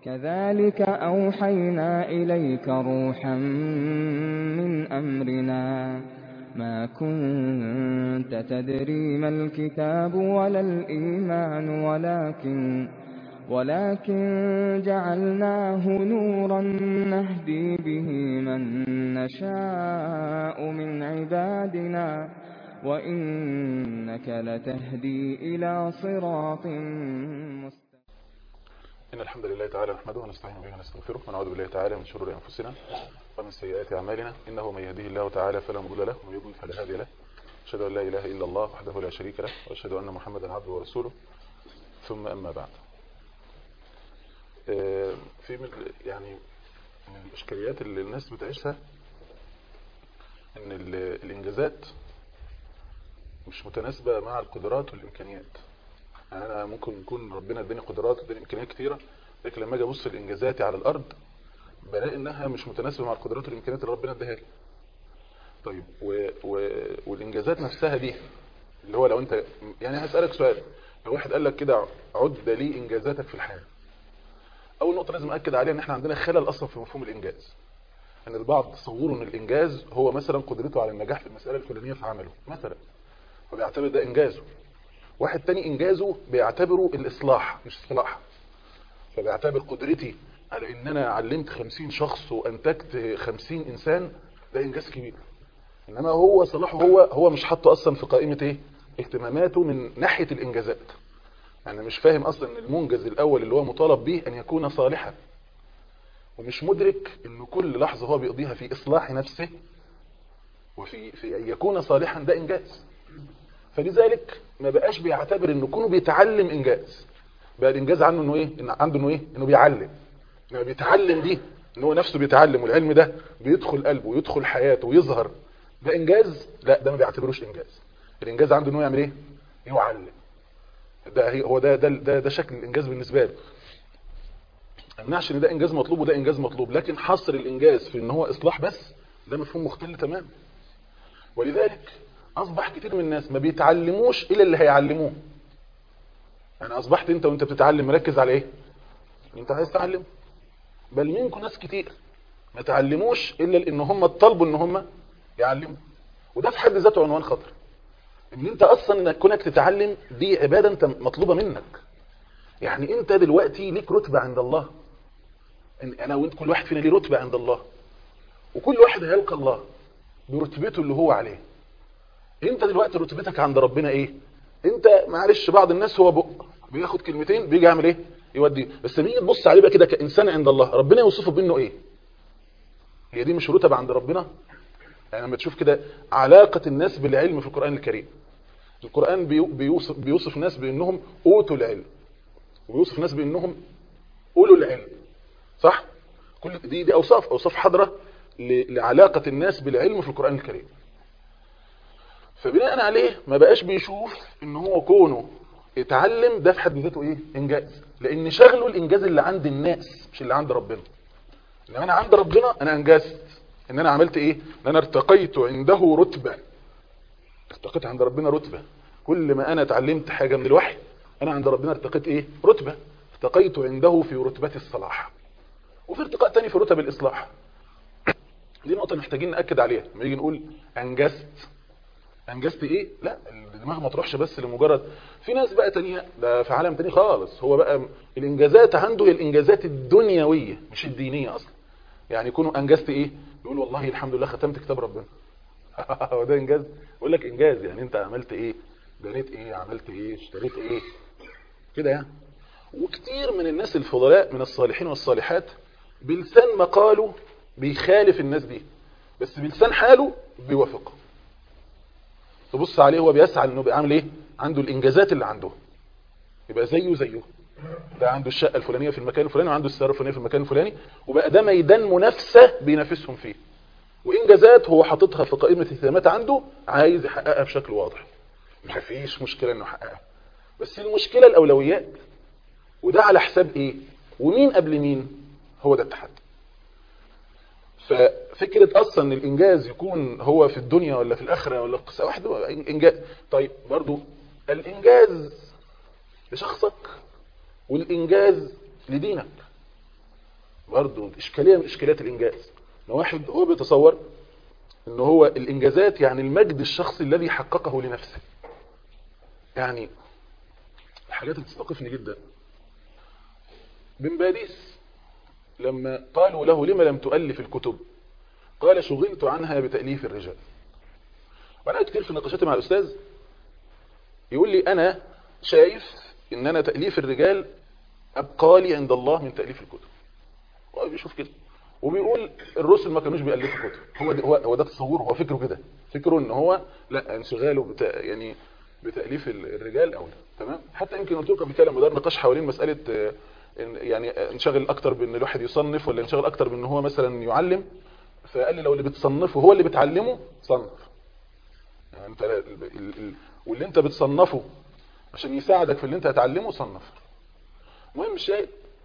كذلك أوحينا إليك روحا من أمرنا ما كنت تدري ما الكتاب ولا الإيمان ولكن ولكن جعلناه نورا نهدي به من نشاء من عبادنا وإنك لتهدي إلى صراط مستقيم إن الحمد لله تعالى نحمده ونستعين به ونستغفره ونعوذ بالله تعالى من شرور أنفسنا ومن سيئات أعمالنا إنه من يهده الله تعالى فلا مضل له ومن يضلل فلا هادي له أشهد أن لا إله إلا الله وحده لا شريك له وأشهد أن محمدا عبده ورسوله ثم أما بعد في من يعني من الإشكاليات اللي الناس بتعيشها إن الإنجازات مش متناسبة مع القدرات والإمكانيات يعني أنا ممكن يكون ربنا اداني قدرات واداني إمكانيات كتيرة لكن لما أجي أبص لإنجازاتي على الأرض بلاقي إنها مش متناسبة مع القدرات والإمكانيات اللي ربنا اداها لي طيب و... و... والإنجازات نفسها دي اللي هو لو أنت يعني هسألك سؤال لو واحد قال لك كده عد لي إنجازاتك في الحياة أول نقطة لازم أكد عليها إن إحنا عندنا خلل أصلا في مفهوم الإنجاز ان البعض تصوروا ان الانجاز هو مثلا قدرته على النجاح في المسألة الفلانية في عمله مثلا فبيعتبر ده انجازه واحد تاني انجازه بيعتبره الاصلاح مش الصلاح فبيعتبر قدرتي على ان انا علمت خمسين شخص وانتجت خمسين انسان ده انجاز كبير انما هو صلاحه هو هو مش حاطه اصلا في قائمة ايه اهتماماته من ناحية الانجازات يعني مش فاهم اصلا ان المنجز الاول اللي هو مطالب به ان يكون صالحا ومش مدرك ان كل لحظة هو بيقضيها في اصلاح نفسه وفي في ان يكون صالحا ده انجاز فلذلك ما بقاش بيعتبر انه كونه بيتعلم انجاز بقى الانجاز عنه انه ايه إن عنده انه ايه انه بيعلم انه بيتعلم دي ان هو نفسه بيتعلم والعلم ده بيدخل قلبه ويدخل حياته ويظهر ده انجاز لا ده ما بيعتبروش انجاز الانجاز عنده انه يعمل ايه يعلم ده هو ده ده ده, ده شكل الانجاز بالنسبه له امنعش ان ده انجاز مطلوب وده انجاز مطلوب لكن حصر الانجاز في ان هو اصلاح بس ده مفهوم مختل تماما ولذلك اصبح كتير من الناس ما بيتعلموش الا اللي هيعلموه يعني اصبحت انت وانت بتتعلم مركز على ايه انت عايز تعلم بل منكم ناس كتير ما تعلموش الا لان هم طلبوا ان هم يعلموا وده في حد ذاته عنوان خطر ان انت اصلا انك كونك تتعلم دي عباده انت مطلوبه منك يعني انت دلوقتي ليك رتبه عند الله انا وانت كل واحد فينا ليه رتبه عند الله وكل واحد هيلقى الله برتبته اللي هو عليه انت دلوقتي رتبتك عند ربنا ايه انت معلش بعض الناس هو بق بياخد كلمتين بيجي يعمل ايه يودي بس لما تبص عليه بقى كده كانسان عند الله ربنا يوصفه بانه ايه هي دي مش رتبه عند ربنا يعني لما تشوف كده علاقه الناس بالعلم في القران الكريم القران بيوصف بيوصف ناس بانهم اوتوا العلم وبيوصف ناس بانهم اولوا العلم صح كل دي دي اوصاف اوصاف حاضره لعلاقه الناس بالعلم في القران الكريم فبناء عليه ما بقاش بيشوف ان هو كونه اتعلم ده في حد ذاته ايه انجاز لان شغله الانجاز اللي عند الناس مش اللي عند ربنا انما انا عند ربنا انا انجزت ان انا عملت ايه ان انا ارتقيت عنده رتبه ارتقيت عند ربنا رتبه كل ما انا اتعلمت حاجه من الوحي انا عند ربنا ارتقيت ايه رتبه ارتقيت عنده في رتبه الصلاح وفي ارتقاء تاني في رتب الاصلاح دي نقطه محتاجين ناكد عليها لما يجي نقول انجزت انجزت ايه لا الدماغ ما تروحش بس لمجرد في ناس بقى تانية ده في عالم تاني خالص هو بقى الانجازات عنده هي الانجازات الدنيويه مش الدينيه اصلا يعني يكونوا انجزت ايه يقول والله الحمد لله ختمت كتاب ربنا هو ده انجاز يقول لك انجاز يعني انت عملت ايه بنيت ايه عملت ايه اشتريت ايه كده يعني وكتير من الناس الفضلاء من الصالحين والصالحات بلسان مقاله بيخالف الناس دي بس بلسان حاله بيوافقه تبص عليه هو بيسعى انه بيعمل ايه عنده الانجازات اللي عنده يبقى زيه زيه ده عنده الشقه الفلانيه في المكان الفلاني وعنده السياره الفلانيه في المكان الفلاني وبقى ده ميدان منافسه بينافسهم فيه وانجازات هو حاططها في قائمه اهتمامات عنده عايز يحققها بشكل واضح مفيش مشكله انه يحققها بس المشكله الاولويات وده على حساب ايه ومين قبل مين هو ده التحدي ففكرة أصلا أن الإنجاز يكون هو في الدنيا ولا في الآخرة ولا في قصة واحدة إنجاز طيب برضو الإنجاز لشخصك والإنجاز لدينك برضه اشكاليه من اشكاليات الانجاز ان واحد هو بيتصور ان هو الانجازات يعني المجد الشخصي الذي حققه لنفسه يعني الحاجات اللي تستوقفني جدا بن باديس لما قالوا له لما لم تؤلف الكتب قال شغلت عنها بتأليف الرجال وانا كتير في نقاشاتي مع الاستاذ يقول لي انا شايف ان انا تأليف الرجال ابقى لي عند الله من تأليف الكتب هو بيشوف كده وبيقول الرسل ما كانوش بيألفوا كتب هو ده هو, هو ده تصوره هو فكره كده فكره ان هو لا انشغاله بتا يعني بتأليف الرجال اولى تمام حتى يمكن قلت لكم بكلام مدار نقاش حوالين مسألة آه، إن يعني انشغل اكتر بان الواحد يصنف ولا انشغل اكتر بان هو مثلا يعلم فقال لي لو اللي بتصنفه هو اللي بتعلمه صنف يعني انت ال- ال- ال- واللي انت بتصنفه عشان يساعدك في اللي انت هتعلمه صنف المهم الشاهد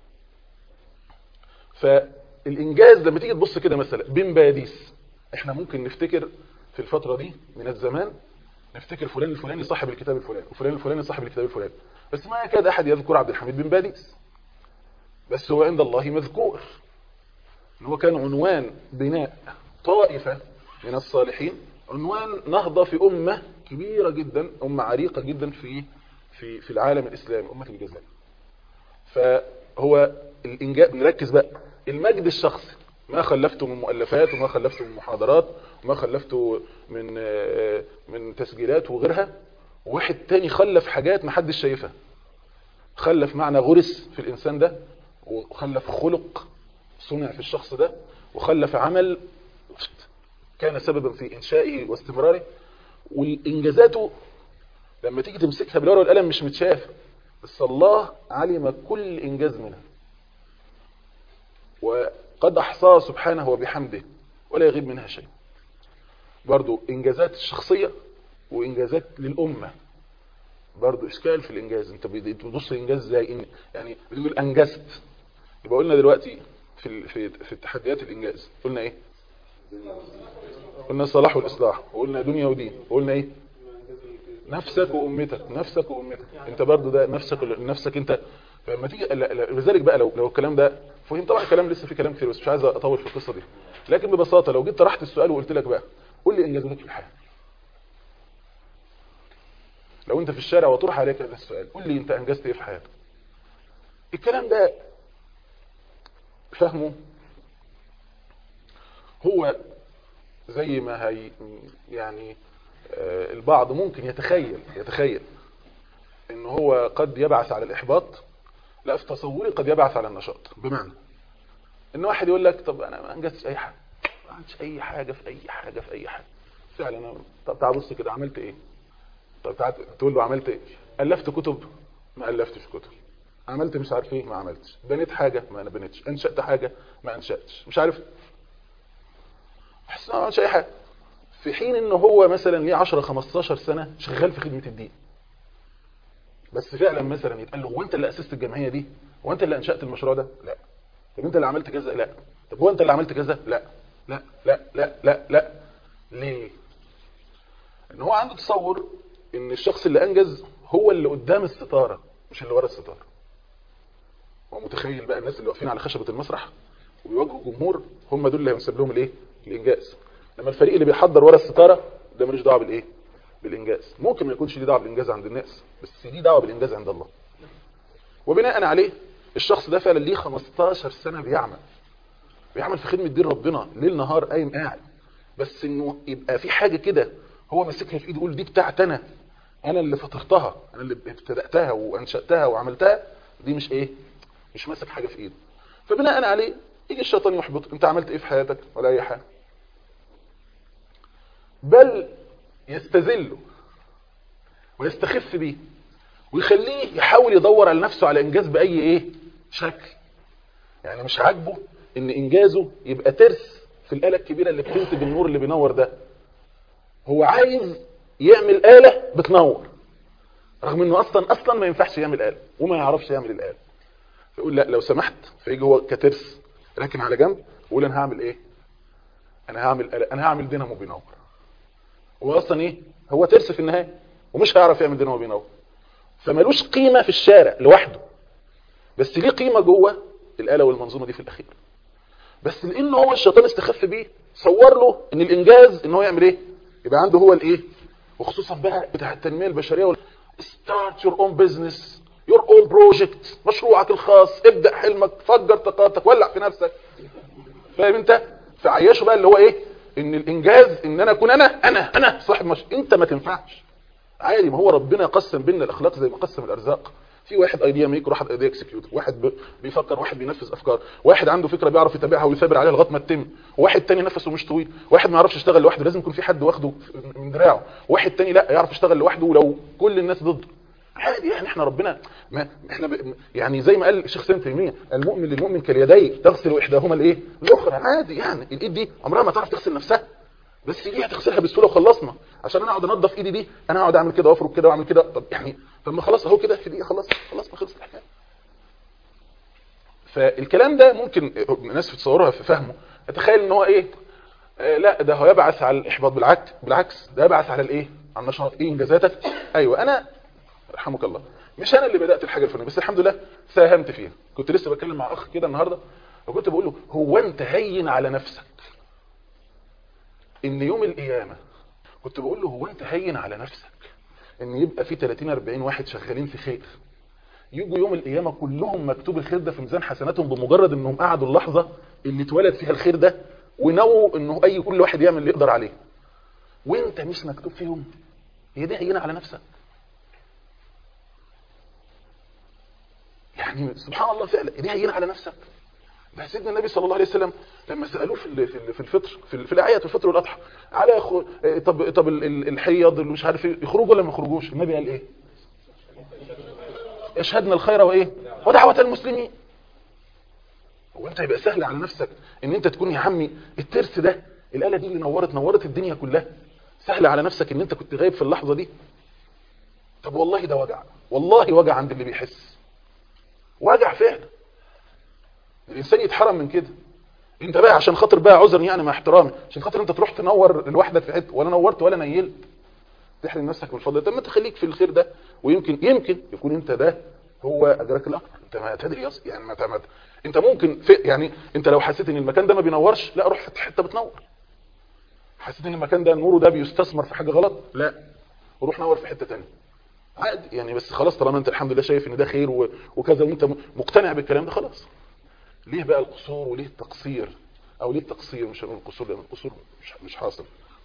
فالانجاز لما تيجي تبص كده مثلا بن باديس احنا ممكن نفتكر في الفترة دي من الزمان نفتكر فلان الفلاني صاحب الكتاب الفلاني وفلان الفلاني صاحب الكتاب الفلاني بس ما يكاد احد يذكر عبد الحميد بن باديس بس هو عند الله مذكور ان هو كان عنوان بناء طائفة من الصالحين عنوان نهضة في أمة كبيرة جدا أمة عريقة جدا في في في العالم الإسلامي أمة الجزائر فهو الإنجاز نركز بقى المجد الشخصي ما خلفته من مؤلفات وما خلفته من محاضرات وما خلفته من آه، من تسجيلات وغيرها وواحد تاني خلف حاجات ما حدش شايفها خلف معنى غرس في الإنسان ده وخلف خلق صنع في الشخص ده وخلف عمل كان سببا في إنشائه واستمراره والإنجازاته لما تيجي تمسكها بالورقة والقلم مش متشاف بس الله علم كل إنجاز منها وقد أحصاه سبحانه وبحمده ولا يغيب منها شيء برضو إنجازات الشخصية وإنجازات للأمة برضو إشكال في الإنجاز أنت بتبص الإنجاز ازاي إن يعني بتقول أنجزت يبقى قلنا دلوقتي في ال- في في التحديات الإنجاز قلنا إيه قلنا الصلاح والإصلاح وقلنا دنيا ودين وقلنا إيه نفسك وأمتك نفسك وأمتك أنت برضو ده نفسك نفسك أنت فلما تيجي لا- لا- لذلك بقى لو لو الكلام ده فهم طبعا الكلام لسه في كلام كتير بس مش عايز اطول في القصه دي لكن ببساطه لو جيت طرحت السؤال وقلت لك بقى قول لي انجازاتك في الحياه لو انت في الشارع وطرح عليك هذا السؤال قول لي انت انجزت ايه في حياتك الكلام ده فهمه هو زي ما هي يعني آه، البعض ممكن يتخيل يتخيل ان هو قد يبعث على الاحباط لا في تصوري قد يبعث على النشاط بمعنى ان واحد يقول لك طب انا ما انجزتش اي حاجه ما عملتش اي حاجه في اي حاجه في اي حاجه فعلا انا طب تعال بص كده عملت ايه طب تعال تقول له عملت ايه الفت كتب ما الفتش كتب عملت مش عارف ايه ما عملتش بنيت حاجه ما انا بنيتش انشات حاجه ما انشاتش مش عارف احس إن أنا ما عملتش اي حاجه في حين ان هو مثلا ليه 10 15 سنه شغال في خدمه الدين بس فعلا مثلا يتقال له هو انت اللي اسست الجمعيه دي هو انت اللي انشات المشروع ده لا طب انت اللي عملت كذا لا طب هو انت اللي عملت كذا لا لا لا لا لا لا ليه ان هو عنده تصور ان الشخص اللي انجز هو اللي قدام الستاره مش اللي ورا الستاره هو متخيل بقى الناس اللي واقفين على خشبه المسرح وبيواجهوا جمهور هم دول اللي هينسب لهم الايه الانجاز لما الفريق اللي بيحضر ورا الستاره ده ملوش دعوه بالايه بالانجاز ممكن ما يكونش ليه دعوه بالانجاز عند الناس بس ليه دعوه بالانجاز عند الله وبناء عليه الشخص ده فعلا ليه 15 سنه بيعمل بيعمل في خدمه دين ربنا ليل نهار قايم قاعد بس انه يبقى في حاجه كده هو ماسكها في ايده يقول دي بتاعت انا انا اللي فطرتها انا اللي ابتداتها وانشاتها وعملتها دي مش ايه مش ماسك حاجه في ايده فبناء عليه يجي الشيطان يحبط انت عملت ايه في حياتك ولا اي حاجه بل يستذله ويستخف بيه ويخليه يحاول يدور على نفسه على انجاز باي ايه شكل يعني مش عاجبه ان انجازه يبقى ترس في الاله الكبيره اللي بتنتج النور اللي بينور ده هو عايز يعمل اله بتنور رغم انه اصلا اصلا ما ينفعش يعمل اله وما يعرفش يعمل الاله فيقول لا لو سمحت فيجي هو كترس لكن على جنب يقول انا هعمل ايه انا هعمل آلة. انا هعمل دينامو بينور هو اصلا ايه هو ترس في النهايه ومش هيعرف يعمل دينامو بينور فمالوش قيمه في الشارع لوحده بس ليه قيمه جوه الاله والمنظومه دي في الاخير بس لان هو الشيطان استخف بيه صور له ان الانجاز ان هو يعمل ايه يبقى عنده هو الايه وخصوصا بقى بتاع التنميه البشريه وال... start your own business your own project مشروعك الخاص ابدا حلمك فجر طاقاتك ولع في نفسك فاهم انت فعيشه بقى اللي هو ايه ان الانجاز ان انا اكون انا انا انا صاحب مش انت ما تنفعش عادي ما هو ربنا قسم بيننا الاخلاق زي ما قسم الارزاق في واحد ايديا ميك واحد ايديا اكسكيوت واحد ب- بيفكر واحد بينفذ افكار واحد عنده فكره بيعرف يتابعها ويثابر عليها لغايه ما تتم واحد تاني نفسه مش طويل واحد ما يعرفش يشتغل لوحده لازم يكون في حد واخده من دراعه واحد تاني لا يعرف يشتغل لوحده ولو كل الناس ضده عادي يعني احنا ربنا ما احنا ب... يعني زي ما قال الشيخ سيدنا تيميه المؤمن للمؤمن كاليدي تغسل احداهما الايه الاخرى عادي يعني الايد دي عمرها ما تعرف تغسل نفسها بس دي هتغسلها بسهوله وخلصنا عشان انا اقعد انضف ايدي دي انا اقعد اعمل كده وافرك كده واعمل كده طب يعني طب ما خلاص اهو كده في دقيقه خلاص خلاص ما خلصت الحكايه فالكلام ده ممكن الناس تصورها في فهمه اتخيل ان هو ايه آه لا ده هو يبعث على الاحباط بالعكس بالعكس ده يبعث على الايه على النشاط ايه انجازاتك ايوه انا رحمك الله مش انا اللي بدات الحاجه الفلانيه بس الحمد لله ساهمت فيها كنت لسه بتكلم مع اخ كده النهارده وكنت بقول له هو انت هين على نفسك ان يوم القيامه كنت بقول له هو انت هين على نفسك ان يبقى في 30 40 واحد شغالين في خير يجوا يوم القيامه كلهم مكتوب الخير ده في ميزان حسناتهم بمجرد انهم قعدوا اللحظه اللي اتولد فيها الخير ده ونووا انه اي كل واحد يعمل اللي يقدر عليه وانت مش مكتوب فيهم هي دي هينه على نفسك يعني سبحان الله فعلا دي هينه على نفسك ده سيدنا النبي صلى الله عليه وسلم لما سالوه في ال- في ال- في الفطر في, ال- في الاعياد في الفطر والاضحى على خ... طب طب ال- ال- الحيض اللي مش عارف ايه يخرجوا ولا ما يخرجوش النبي قال ايه يشهدنا الخير وايه ودعوه المسلمين هو انت يبقى سهل على نفسك ان انت تكون يا عمي الترس ده الاله دي اللي نورت نورت الدنيا كلها سهل على نفسك ان انت كنت غايب في اللحظه دي طب والله ده وجع والله وجع عند اللي بيحس وجع فعلا الانسان يتحرم من كده انت بقى عشان خاطر بقى عذر يعني مع احترامي عشان خاطر انت تروح تنور لوحدك في حته ولا نورت ولا نيلت تحرم نفسك من الفضل طب ما تخليك في الخير ده ويمكن يمكن يكون انت ده هو اجرك الاكبر انت ما تدري أص- يعني ما ما انت ممكن في يعني انت لو حسيت ان المكان ده ما بينورش لا روح في حته بتنور حسيت ان المكان ده نوره ده بيستثمر في حاجه غلط لا وروح نور في حته ثانيه عادي يعني بس خلاص طالما انت الحمد لله شايف ان ده خير و- وكذا وانت م- مقتنع بالكلام ده خلاص ليه بقى القصور وليه التقصير او ليه التقصير مش هنقول القصور لان القصور مش مش حاصل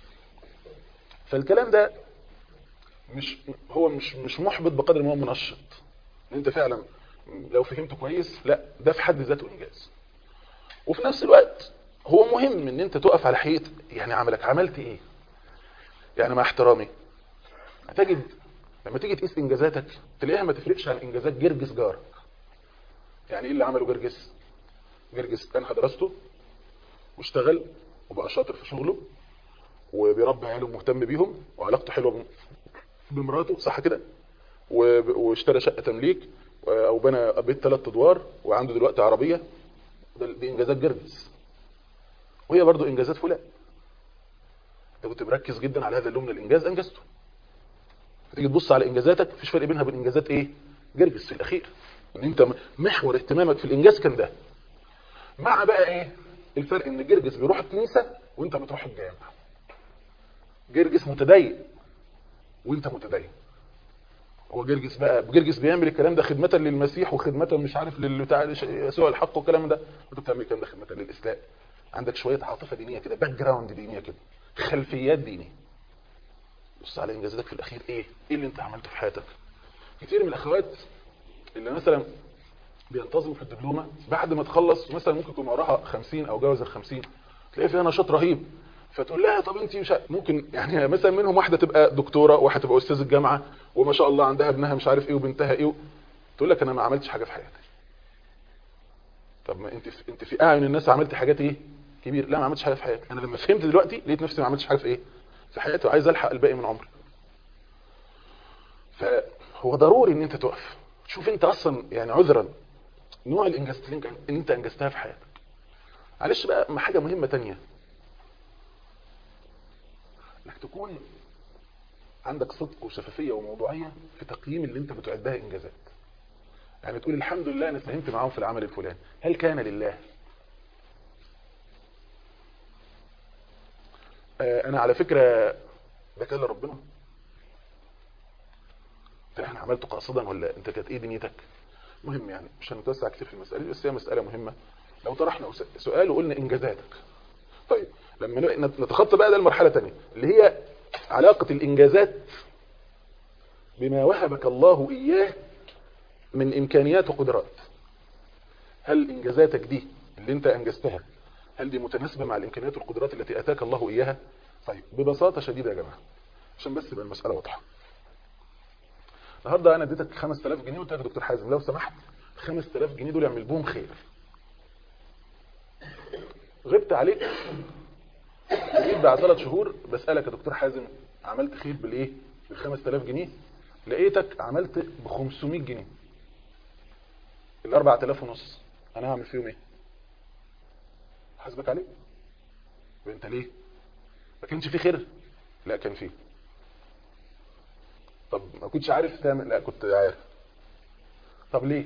فالكلام ده مش هو مش مش محبط بقدر ما هو منشط ان انت فعلا لو فهمته كويس لا ده في حد ذاته انجاز وفي نفس الوقت هو مهم ان انت تقف على حقيقه يعني عملك عملت ايه يعني مع احترامي هتجد لما تيجي تقيس انجازاتك تلاقيها ما تفرقش عن انجازات جرجس جارك يعني ايه اللي عمله جرجس جرجس كان درسته واشتغل وبقى شاطر في شغله وبيربي عياله مهتم بيهم وعلاقته حلوه بمراته صح كده وب- واشترى شقه تمليك او بنى بيت ثلاث ادوار وعنده دلوقتي عربيه ده- دي انجازات جرجس وهي برضو انجازات فلان انت كنت مركز جدا على هذا اللون من الانجاز انجزته فتيجي تبص على انجازاتك مفيش فرق بينها وبين انجازات ايه جرجس في الاخير ان انت م- محور اهتمامك في الانجاز كان ده مع بقى ايه الفرق ان جرجس بيروح الكنيسه وانت بتروح الجامع جرجس متدين وانت متدين هو جرجس بقى جرجس بيعمل الكلام ده خدمة للمسيح وخدمة مش عارف للبتاع يسوع الحق والكلام ده انت بتعمل الكلام ده خدمة للاسلام عندك شوية عاطفة دينية كده باك جراوند دينية كده خلفيات دينية بص على انجازاتك في الاخير ايه ايه اللي انت عملته في حياتك كتير من الاخوات اللي مثلا بينتظموا في الدبلومه بعد ما تخلص مثلا ممكن يكون وراها 50 او جاوز ال 50 تلاقي فيها نشاط رهيب فتقول لها طب انت مش ع- ممكن يعني مثلا منهم واحده تبقى دكتوره وواحده تبقى استاذ الجامعه وما شاء الله عندها ابنها مش عارف ايه وبنتها ايه تقول لك انا ما عملتش حاجه في حياتي طب ما انت في انت في اعين الناس عملت حاجات ايه كبير لا ما عملتش حاجه في حياتي انا لما فهمت دلوقتي لقيت نفسي ما عملتش حاجه في ايه في حياتي وعايز الحق الباقي من عمري فهو ضروري ان انت تقف شوف انت اصلا يعني عذرا نوع الانجازات اللي انت- اللي انت انجزتها في حياتك معلش بقى حاجه مهمه تانية انك تكون عندك صدق وشفافيه وموضوعيه في تقييم اللي انت بتعدها انجازات يعني تقول الحمد لله انا ساهمت معاهم في العمل الفلاني هل كان لله آه، انا على فكره ده كان لربنا ده انا عملته قاصدا ولا انت كانت ايه دنيتك مهم يعني مش هنتوسع كتير في المساله دي بس هي مساله مهمه لو طرحنا س- سؤال وقلنا انجازاتك طيب لما ن- نتخطى بقى ده المرحله الثانيه اللي هي علاقه الانجازات بما وهبك الله اياه من امكانيات وقدرات هل انجازاتك دي اللي انت انجزتها هل دي متناسبه مع الامكانيات والقدرات التي اتاك الله اياها طيب ببساطه شديده يا جماعه عشان بس يبقى المساله واضحه النهارده انا اديتك 5000 جنيه وقلت لك يا دكتور حازم لو سمحت 5000 جنيه دول اعمل بهم خير غبت عليك جيت بعد ثلاث شهور بسالك يا دكتور حازم عملت خير بالايه بال 5000 جنيه لقيتك عملت ب 500 جنيه ال 4000 ونص انا هعمل فيهم ايه حاسبك عليه يبقى انت ليه ما كانش فيه خير لا كان فيه طب ما كنتش عارف تعمل لا كنت عارف طب ليه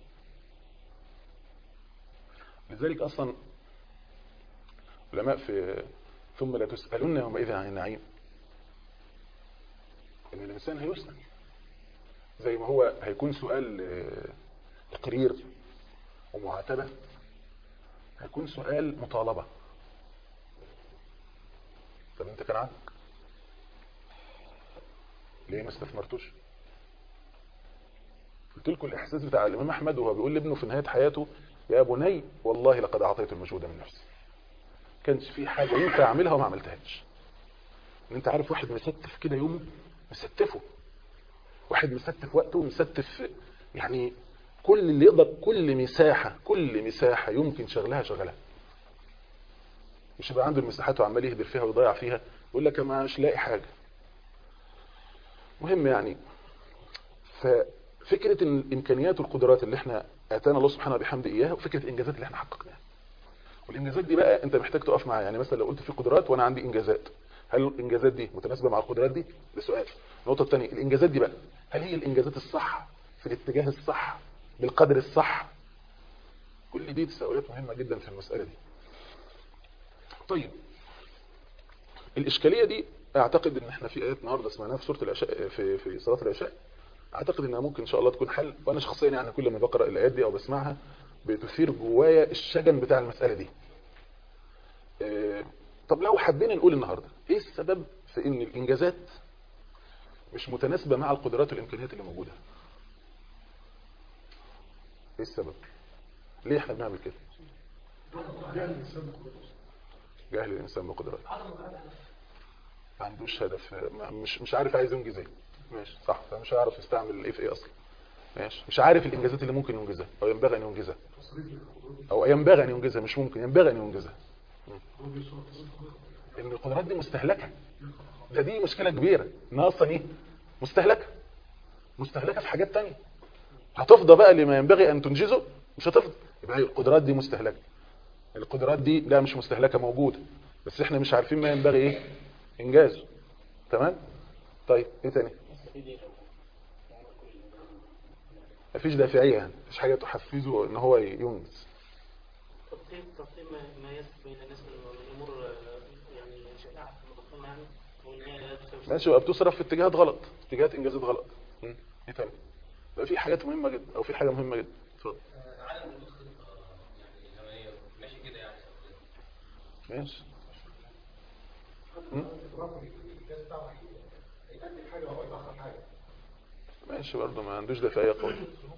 لذلك اصلا علماء في ثم لا تسألون يومئذ عن النعيم ان الانسان هيسأل زي ما هو هيكون سؤال آه، تقرير ومعاتبة هيكون سؤال مطالبة طب انت كان عندك ليه ما استثمرتوش قلت لكم الاحساس بتاع الامام احمد وهو بيقول لابنه في نهايه حياته يا بني والله لقد اعطيت المجهود من نفسي كانش في حاجه ينفع اعملها وما عملتهاش ان انت عارف واحد مستف كده يومه مستفه واحد مستف وقته مستف يعني كل اللي يقدر كل مساحه كل مساحه يمكن شغلها شغلها مش يبقى عنده المساحات وعمال يهدر فيها ويضيع فيها يقول لك أنا مش لاقي حاجه مهم يعني ففكرة إن الإمكانيات والقدرات اللي احنا آتانا الله سبحانه وبحمده إياها وفكرة الإنجازات اللي احنا حققناها والإنجازات دي بقى أنت محتاج تقف معايا يعني مثلا لو قلت في قدرات وأنا عندي إنجازات هل الإنجازات دي متناسبة مع القدرات دي؟ ده سؤال النقطة الثانية الإنجازات دي بقى هل هي الإنجازات الصح في الاتجاه الصح بالقدر الصح كل دي تساؤلات مهمة جدا في المسألة دي طيب الإشكالية دي اعتقد ان احنا في ايات النهارده سمعناها في سوره العشاء في في صلاه العشاء اعتقد انها ممكن ان شاء الله تكون حل وانا شخصيا يعني كل ما بقرا الايات دي او بسمعها بتثير جوايا الشجن بتاع المساله دي آه، طب لو حبينا نقول النهارده ايه السبب في ان الانجازات مش متناسبه مع القدرات والامكانيات اللي موجوده ايه السبب ليه احنا بنعمل كده جهل الانسان بقدراته ما عندوش هدف ما- مش مش عارف عايز ينجز ايه ماشي صح فمش هيعرف يستعمل ايه في ايه اصلا ماشي مش عارف الانجازات اللي ممكن ينجزها او ينبغي ان ينجزها او ينبغي ان ينجزها مش ممكن ينبغي ان ينجزها ان القدرات دي مستهلكه ده دي مشكله كبيره انها اصلا ايه مستهلكه مستهلكه في حاجات تانية هتفضى بقى لما ينبغي ان تنجزه مش هتفضى يبقى هي القدرات دي مستهلكه القدرات دي لا مش مستهلكه موجوده بس احنا مش عارفين ما ينبغي ايه انجازه تمام طيب ايه تاني مفيش دافعيه يعني مفيش حاجه تحفزه ان هو ينجز تقسيم تقسيم ما- ما يسمى بين الناس من الامور آه، يعني شائعه في المقسم يعني وان هي لا تساوي شيء. ماشي يبقى بتصرف في اتجاهات غلط اتجاهات انجازات غلط مم. ايه تاني يبقى في حاجات مهمه جدا او في حاجه مهمه جدا اتفضل عدم وجود خطة يعني زمنية ماشي كده يعني ماشي ماشي برضه ما عندوش دافعيه قويه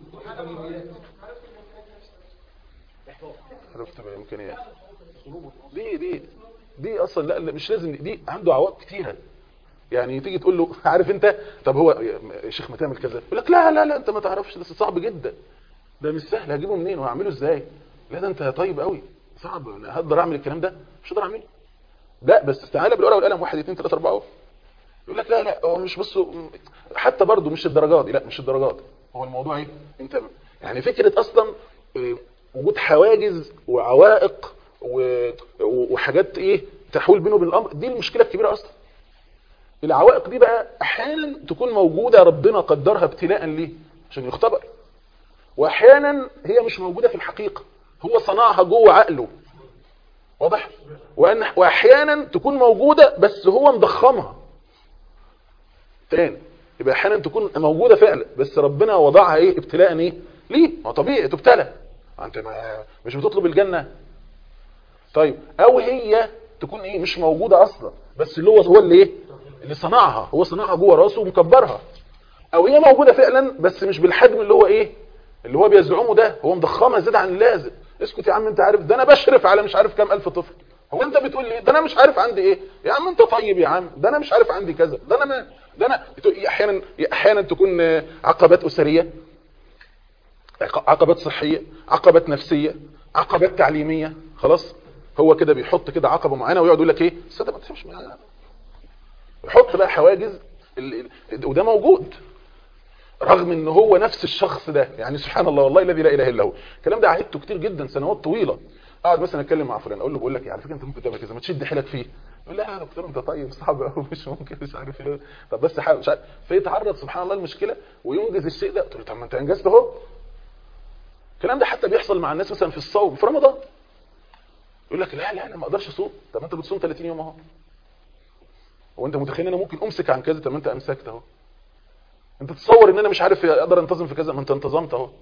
عرفت بالامكانيات دي دي دي اصلا لا لا، مش لازم دي عنده عوائق كتيره يعني تيجي تقول له عارف انت طب هو يا شيخ ما تعمل كذا يقول لك لا لا لا انت ما تعرفش ده صعب جدا ده مش سهل هجيبه منين وهعمله ازاي لا ده انت طيب قوي صعب انا هقدر اعمل الكلام ده مش هقدر اعمله لا بس تعالى بالورقه والقلم واحد اثنين ثلاثه اربعه اهو يقول لك لا لا هو مش بصوا حتى برضه مش الدرجات دي لا مش الدرجات هو الموضوع ايه انت يعني فكره اصلا إيه، وجود حواجز وعوائق و- و- وحاجات ايه تحول بينه وبين الامر دي المشكله الكبيره اصلا العوائق دي بقى احيانا تكون موجوده ربنا قدرها ابتلاء ليه عشان يختبر واحيانا هي مش موجوده في الحقيقه هو صنعها جوه عقله واضح وأن واحيانا تكون موجودة بس هو مضخمها تاني يبقى احيانا تكون موجودة فعلا بس ربنا وضعها ايه ابتلاء ايه ليه ما طبيعي تبتلى انت ما مش بتطلب الجنة طيب او هي تكون ايه مش موجودة اصلا بس اللي هو هو اللي ايه اللي صنعها هو صنعها جوه راسه ومكبرها او هي موجودة فعلا بس مش بالحجم اللي هو ايه اللي هو بيزعمه ده هو مضخمها زيادة عن اللازم اسكت يا عم انت عارف ده انا بشرف على مش عارف كام الف طفل هو انت بتقول لي ده انا مش عارف عندي ايه يا عم انت طيب يا عم ده انا مش عارف عندي كذا ده انا ما ده انا احيانا احيانا تكون عقبات اسريه عقبات صحيه عقبات نفسيه عقبات تعليميه خلاص هو كده بيحط كده عقبه معينه ويقعد يقول لك ايه الساده ما تفهمش معايا يحط بقى حواجز ال- ال- وده موجود رغم ان هو نفس الشخص ده يعني سبحان الله والله الذي لا اله الا هو الكلام ده عهدته كتير جدا سنوات طويله اقعد مثلا اتكلم مع فلان اقول له بقول لك إيه، على فكره انت ممكن تعمل كذا ما تشد حيلك فيه يقول لا يا دكتور انت طيب صعب قوي مش ممكن مش عارف ايه طب بس حاول مش عارف فيتعرض سبحان الله المشكله وينجز الشيء ده قلت له طب ما انت انجزت اهو الكلام ده حتى بيحصل مع الناس مثلا في الصوم في رمضان يقول لك لا لا انا ما اقدرش اصوم طب ما انت بتصوم 30 يوم اهو هو انت متخيل ان انا ممكن امسك عن كذا طب ما انت امسكت اهو انت تصور ان انا مش عارف اقدر انتظم في كذا ما انت انتظمت اهو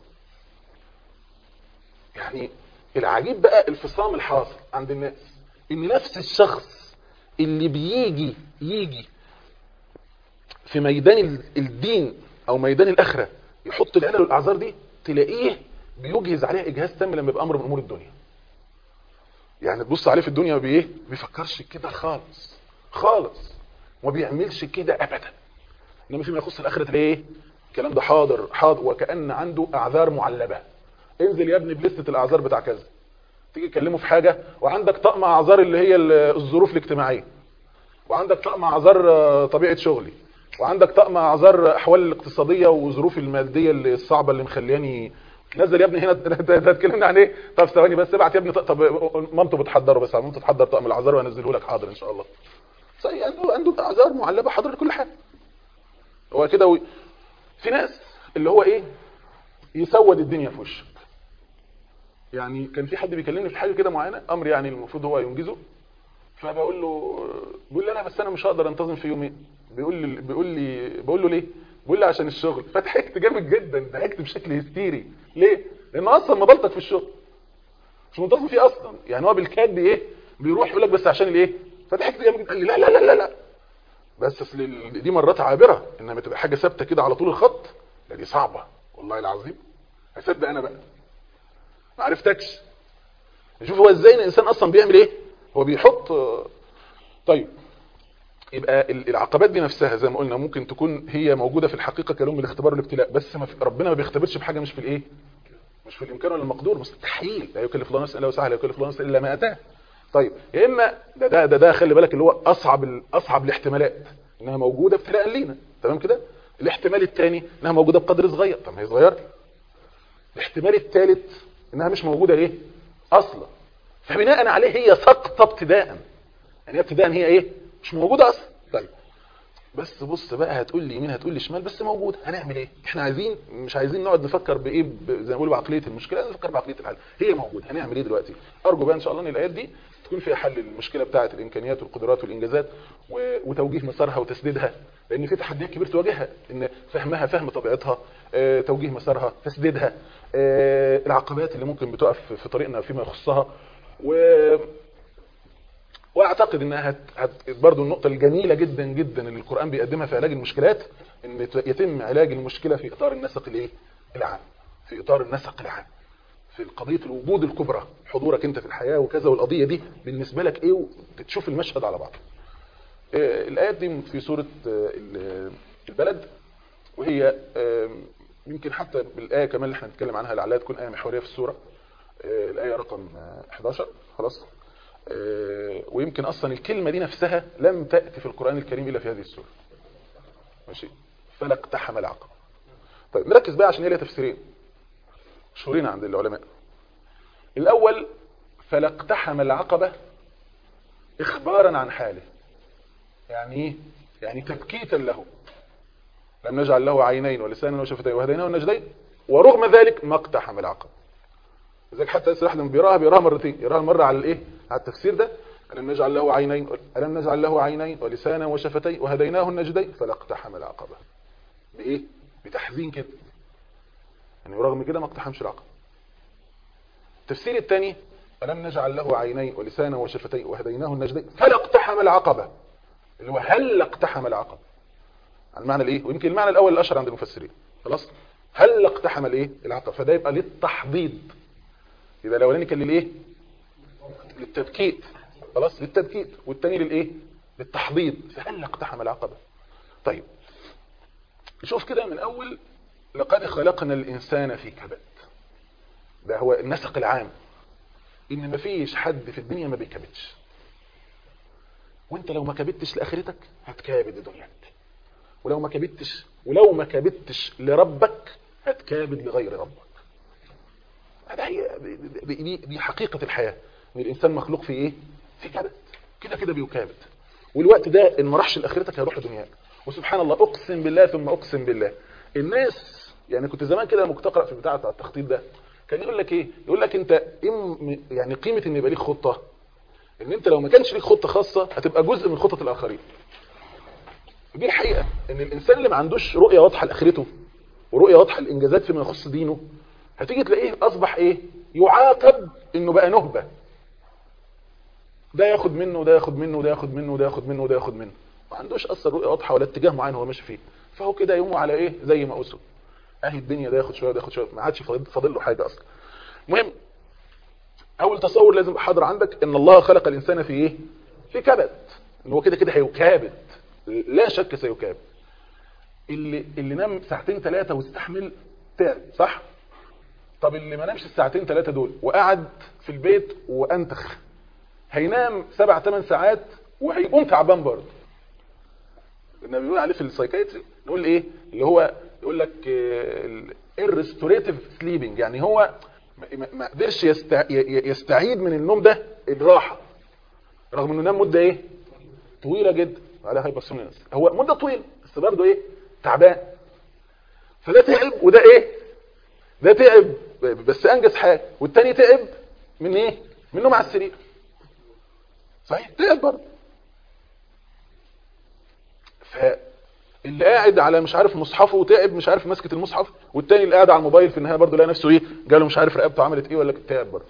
يعني العجيب بقى الفصام الحاصل عند الناس ان نفس الشخص اللي بيجي يجي في ميدان ال- الدين او ميدان الاخره يحط العلل والاعذار دي تلاقيه بيجهز عليها اجهاز تام لما يبقى امر من امور الدنيا يعني تبص عليه في الدنيا بايه بيفكرش كده خالص خالص وما بيعملش كده ابدا انما فيما يخص الاخره تلاقيه ايه الكلام ده حاضر حاضر وكأن عنده اعذار معلبه انزل يا ابني بلستة الاعذار بتاع كذا تيجي تكلمه في حاجة وعندك طقم اعذار اللي هي ال- الظروف الاجتماعية وعندك طقم اعذار آه، طبيعة شغلي وعندك طقم اعذار احوال الاقتصادية وظروفي المادية اللي الصعبة اللي مخلياني نزل يا ابني هنا انت هتكلمني عن ايه طب ثواني بس ابعت يا ابني طب مامته بتحضره بس مامته تحضر طقم الاعذار وانزله لك حاضر ان شاء الله صحيح عنده عنده اعذار معلبة حاضر لكل حاجة هو كده و... في ناس اللي هو ايه يسود الدنيا في وشك يعني كان في حد بيكلمني في حاجه كده معينه امر يعني المفروض هو ينجزه فبقول له بيقول لي انا بس انا مش هقدر انتظم في يومين بيقول لي بيقول لي بقول له ليه بيقول لي عشان الشغل فضحكت جامد جدا ضحكت بشكل هستيري ليه لان اصلا مضلتك في الشغل مش منتظم فيه اصلا يعني هو بالكاد ايه بيروح يقول لك بس عشان الايه فضحكت جامد جدا قال لي لا لا لا لا لا بس اصل ال- دي مرات عابره انما تبقى حاجه ثابته كده على طول الخط لا دي صعبه والله العظيم هصدق انا بقى ما عرفتكش شوف هو ازاي الانسان اصلا بيعمل ايه هو بيحط طيب يبقى ال- العقبات دي نفسها زي ما قلنا ممكن تكون هي موجوده في الحقيقه كلون من الاختبار والابتلاء بس ما في ربنا ما بيختبرش بحاجه مش في الايه مش في الامكان ولا المقدور مستحيل لا يكلف الله نفسا الا وسعها لا يكلف الله نفسا الا ما اتاه طيب يا اما ده ده ده, ده خلي بالك اللي هو اصعب ال- اصعب الاحتمالات انها موجوده ابتلاء لينا تمام كده الاحتمال الثاني انها موجوده بقدر صغير طب ما هي صغيره الاحتمال الثالث انها مش موجوده ايه اصلا فبناء عليه هي سقطه ابتداء يعني هي ابتداء هي ايه مش موجوده اصلا طيب بس بص بقى هتقول لي يمين هتقول لي شمال بس موجوده هنعمل ايه احنا عايزين مش عايزين نقعد نفكر بايه ب- زي ما بيقولوا بعقليه المشكله عايزين نفكر بعقليه الحل هي موجوده هنعمل ايه دلوقتي ارجو بقى ان شاء الله ان الايات دي تكون فيها حل المشكله بتاعه الامكانيات والقدرات والانجازات و- وتوجيه مسارها وتسديدها لان في تحديات كبيره تواجهها ان فهمها فهم طبيعتها آه، توجيه مسارها تسديدها آه، العقبات اللي ممكن بتقف في طريقنا فيما يخصها و واعتقد انها هت... هت... برضو النقطة الجميلة جدا جدا اللي القرآن بيقدمها في علاج المشكلات ان يت- يتم علاج المشكلة في اطار النسق الايه العام في اطار النسق العام في قضية الوجود الكبرى حضورك انت في الحياة وكذا والقضية دي بالنسبة لك ايه وتشوف المشهد على بعضه آه، الآيات دي في سورة آه، ال- البلد وهي آه، يمكن حتى بالآية كمان اللي احنا بنتكلم عنها لعلها تكون آية محورية في السورة آه، الآية رقم آه، 11 خلاص آه، ويمكن أصلا الكلمة دي نفسها لم تأتي في القرآن الكريم إلا في هذه السورة ماشي فلا اقتحم العقبة طيب نركز بقى عشان هي لها تفسيرين مشهورين عند العلماء الأول فلا اقتحم العقبة إخبارا عن حاله يعني ايه يعني تبكيتا له لم نجعل له عينين ولسانا وشفتين وهديناه النجدين ورغم ذلك ما اقتحم العقبة لذلك حتى يسر واحد لما بيقراها بيقراها مرتين يقراها مره على الايه على التفسير ده ألم نجعل له عينين ألم نجعل له عينين ولسانا وشفتين وهديناه النجدين فلا اقتحم العقبة بإيه بتحزين كده يعني رغم كده ما اقتحمش العقبة التفسير الثاني ألم نجعل له عينين ولسانا وشفتين وهديناه النجدين فلا اقتحم العقبة اللي هو هل اقتحم العقبة على المعنى الايه ويمكن المعنى الاول الاشهر عند المفسرين خلاص هل اقتحم الايه العقبة فده يبقى للتحضيض يبقى الاولاني كان للايه للتبكيت خلاص للتبكيت والتاني للايه للتحضيض فهل اقتحم العقبة طيب شوف كده من اول لقد خلقنا الانسان في كبد ده هو النسق العام ان مفيش حد في الدنيا ما بيكبتش وانت لو ما كبتش لاخرتك هتكابد دنياك ولو ما كبتش ولو ما كبتش لربك هتكابد لغير ربك هذا هي دي, دي, دي حقيقة الحياة ان الانسان مخلوق في ايه في كبد كده كده بيكابد والوقت ده ان ما راحش لاخرتك هيروح دنياك وسبحان الله اقسم بالله ثم اقسم بالله الناس يعني كنت زمان كده لما كنت اقرا في بتاع التخطيط ده كان يقول لك ايه يقول لك انت إم يعني قيمه ان يبقى ليك خطه ان انت لو ما كانش ليك خطه خاصه هتبقى جزء من خطط الاخرين دي الحقيقه ان الانسان اللي ما عندوش رؤيه واضحه لاخرته ورؤيه واضحه للانجازات فيما يخص دينه هتيجي تلاقيه اصبح ايه يعاقب انه بقى نهبه ده ياخد منه وده ياخد منه وده ياخد منه وده ياخد منه وده ياخد منه ما عندوش اصلا رؤيه واضحه ولا اتجاه معين هو ماشي فيه فهو كده يومه على ايه زي ما اسره اهي الدنيا ده ياخد شويه وده ياخد شويه ما عادش فاضل فاضل له حاجه اصلا المهم اول تصور لازم يبقى حاضر عندك ان الله خلق الانسان في ايه في كبد ان هو كده كده هيكابد لا شك سيكابد اللي اللي نام ساعتين ثلاثه واستحمل تعب صح طب اللي ما نامش الساعتين ثلاثه دول وقعد في البيت وانتخ هينام سبع ثمان ساعات وهيقوم تعبان برضه النبي بيقول عليه في السايكايتري نقول ايه اللي هو يقول لك الريستوريتيف سليبنج يعني هو ما قدرش يستعيد من النوم ده الراحه رغم انه نام مده ايه طويله جدا على هايبرسونينس هو مده طويله بس برضه ايه تعبان فده تعب وده ايه ده تعب بس انجز حاجه والتاني تعب من ايه من النوم على السرير صحيح تعب برضه فاللي قاعد على مش عارف مصحفه وتعب مش عارف مسكه المصحف والتاني اللي قاعد على الموبايل في النهايه برضه لقى نفسه ايه جاله مش عارف رقبته عملت ايه ولا تعب برضه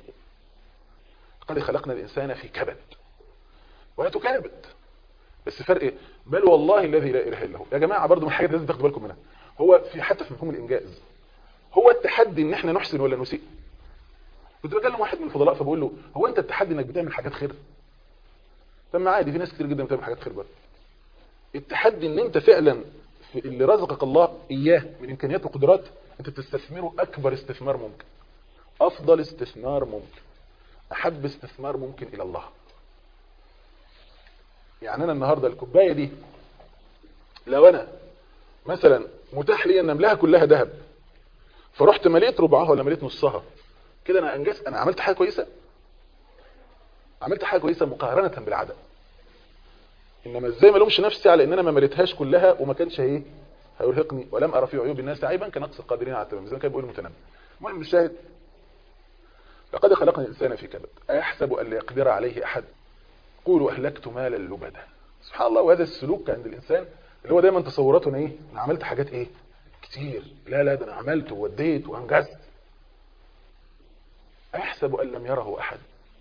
قد خلقنا الانسان في كبد ولا تكابد بس فرق ايه بل والله الذي لا اله الا هو يا جماعه برضه من الحاجات لازم تاخدوا بالكم منها هو في حتى في مفهوم الانجاز هو التحدي ان احنا نحسن ولا نسيء كنت بكلم واحد من الفضلاء فبقول له هو انت التحدي انك بتعمل حاجات خير طب ما عادي في ناس كتير جدا بتعمل حاجات خير برضه التحدي ان انت فعلا في اللي رزقك الله اياه من امكانيات وقدرات انت تستثمره اكبر استثمار ممكن افضل استثمار ممكن احب استثمار ممكن الى الله يعني انا النهارده الكوبايه دي لو انا مثلا متاح لي ان املاها كلها ذهب فرحت مليت ربعها ولا مليت نصها كده انا انجزت انا عملت حاجه كويسه عملت حاجه كويسه مقارنه بالعدم انما ازاي ما لومش نفسي على ان انا ما مليتهاش كلها وما كانش ايه هيرهقني ولم ارى في عيوب الناس عيبا كنقص القادرين على التمام زي ما كان بيقول المتنبي المهم الشاهد لقد خلقنا الانسان في كبد ايحسب ان لا يقدر عليه احد قولوا اهلكت مالا لبدا سبحان الله وهذا السلوك عند الانسان اللي هو دايما تصوراته ان ايه انا عملت حاجات ايه كتير لا لا ده انا عملت ووديت وانجزت ايحسب ان لم يره احد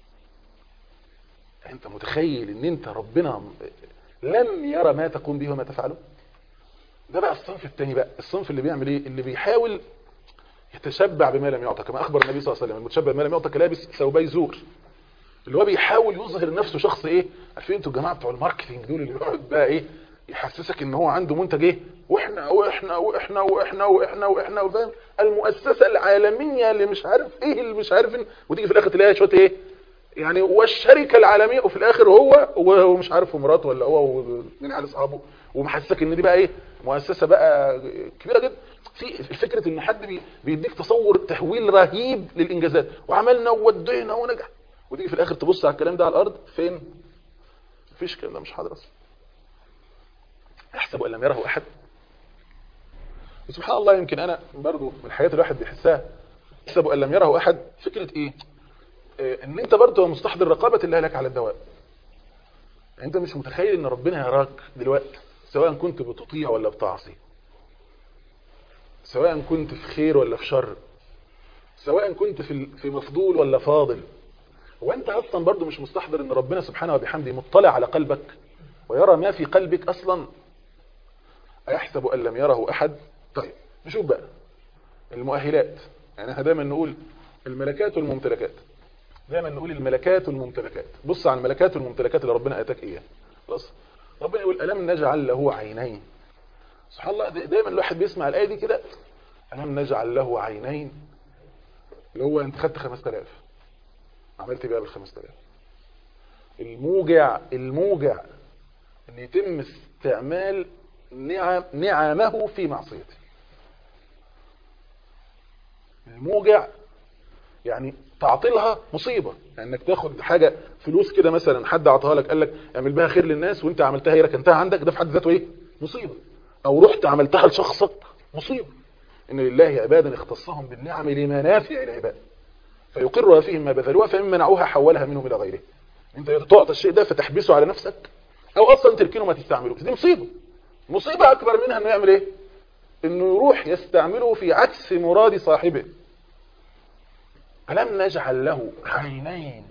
انت متخيل ان انت ربنا لم يرى ما تقوم به وما تفعله ده بقى الصنف الثاني بقى الصنف اللي بيعمل ايه اللي بيحاول يتشبع بما لم يعطى كما اخبر النبي صلى الله عليه وسلم المتشبع بما لم يعطى كلابس ثوبي زور اللي هو بيحاول يظهر نفسه شخص ايه عارفين انتوا الجماعه بتوع الماركتنج دول اللي بيقعد بقى ايه يحسسك ان هو عنده منتج ايه واحنا واحنا واحنا واحنا واحنا واحنا وفاهم المؤسسه العالميه اللي مش عارف ايه اللي مش عارف إيه وتيجي في الاخر تلاقيها شويه ايه يعني والشركه العالميه وفي الاخر هو ومش عارف مراته ولا هو واثنين على اصحابه ومحسسك ان دي بقى ايه مؤسسه بقى كبيره جدا في فكره ان حد بيديك تصور تهويل رهيب للانجازات وعملنا وودينا ونجح وتيجي في الاخر تبص على الكلام ده على الارض فين مفيش الكلام ده مش حاضر اصلا يحسب ان لم يره احد وسبحان الله يمكن انا برضو من الحاجات الواحد بيحسها يحسب ان لم يره احد فكره ايه آه، ان انت برضه مستحضر رقابه الله لك على الدواء يعني انت مش متخيل ان ربنا يراك دلوقتي سواء كنت بتطيع ولا بتعصي سواء كنت في خير ولا في شر سواء كنت في في مفضول ولا فاضل وانت اصلا برضو مش مستحضر ان ربنا سبحانه وبحمده مطلع على قلبك ويرى ما في قلبك اصلا ايحسب ان لم يره احد طيب نشوف بقى المؤهلات يعني احنا دايما نقول الملكات والممتلكات دايما نقول الملكات والممتلكات بص على الملكات والممتلكات اللي ربنا اتاك اياها خلاص ربنا يقول الم نجعل له عينين سبحان الله دا- دايما الواحد بيسمع الايه دي كده الم نجعل له عينين اللي هو انت خدت 5000 عملت بيها بال 5000 الموجع الموجع ان يتم استعمال نعم نعمه في معصيته الموجع يعني تعطيلها مصيبة يعني انك تاخد حاجة فلوس كده مثلا حد عطاها لك قال لك اعمل بها خير للناس وانت عملتها هي ركنتها عندك ده في حد ذاته ايه مصيبة او رحت عملتها لشخصك مصيبة ان لله عبادا اختصهم بالنعم لمنافع العباد فيقرها فيهم ما بذلوها فإن منعوها حولها منهم إلى غيره انت تعطى الشيء ده فتحبسه على نفسك او اصلا تركنه ما تستعملوش دي مصيبة مصيبة اكبر منها انه يعمل ايه انه يروح يستعمله في عكس مراد صاحبه ألم نجعل له عينين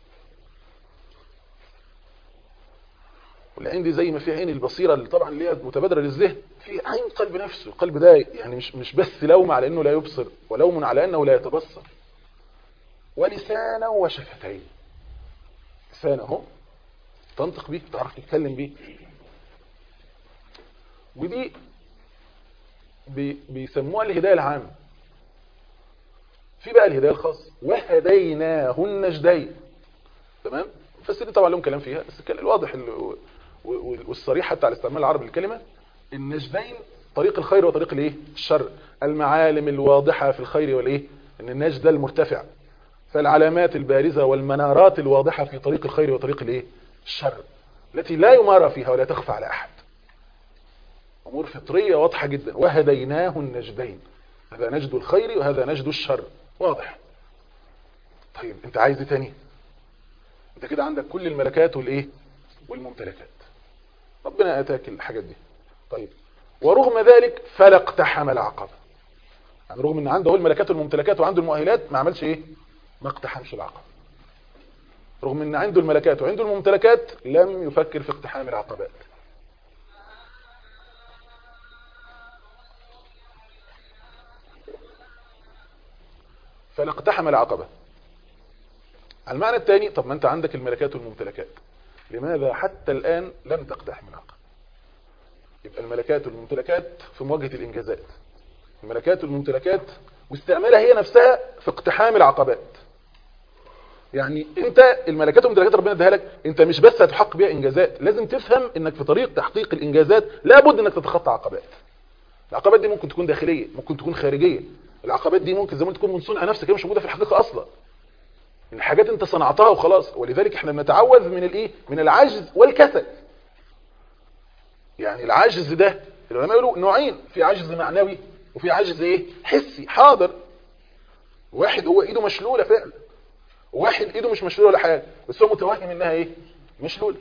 والعين دي زي ما في عين البصيرة اللي طبعا اللي هي متبادرة للذهن في عين قلب نفسه القلب ده يعني مش مش بس لوم على انه لا يبصر ولوم على انه لا يتبصر ولسانا وشفتين لسان اهو تنطق بيه تعرف تتكلم بيه ودي بي بيسموها الهداية العامة في بقى الهداية الخاصة وهديناه النجدين تمام المفسرين طبعا لهم كلام فيها بس الكلام الواضح ال- و- والصريح حتى على استعمال العربي للكلمة النجدين طريق الخير وطريق الايه الشر المعالم الواضحة في الخير والايه ان النجد ده المرتفع فالعلامات البارزة والمنارات الواضحة في طريق الخير وطريق الايه الشر التي لا يمارى فيها ولا تخفى على احد امور فطرية واضحة جدا وهديناه النجدين هذا نجد الخير وهذا نجد الشر واضح طيب انت عايز ايه تاني انت كده عندك كل الملكات والايه والممتلكات ربنا اتاك الحاجات دي طيب ورغم ذلك فلا اقتحم العقبة يعني رغم ان عنده هو الملكات والممتلكات وعنده المؤهلات ما عملش ايه ما اقتحمش العقبة رغم ان عنده الملكات وعنده الممتلكات لم يفكر في اقتحام العقبات فلا اقتحم العقبة على المعنى الثاني طب ما انت عندك الملكات والممتلكات لماذا حتى الآن لم تقتحم العقبة يبقى الملكات والممتلكات في مواجهة الإنجازات الملكات والممتلكات واستعمالها هي نفسها في اقتحام العقبات يعني انت الملكات والممتلكات ربنا اداها لك انت مش بس هتحقق بيها انجازات لازم تفهم انك في طريق تحقيق الانجازات لابد انك تتخطى عقبات العقبات دي ممكن تكون داخلية ممكن تكون خارجية العقبات دي ممكن زي ما تكون من صنع نفسك هي مش موجودة في الحقيقة اصلا الحاجات انت صنعتها وخلاص ولذلك احنا بنتعوذ من الايه من العجز والكسل يعني العجز ده العلماء يقولوا نوعين في عجز معنوي وفي عجز ايه حسي حاضر واحد هو ايده مشلولة فعلا وواحد ايده مش مشلولة ولا حاجة بس هو متوهم انها ايه مشلولة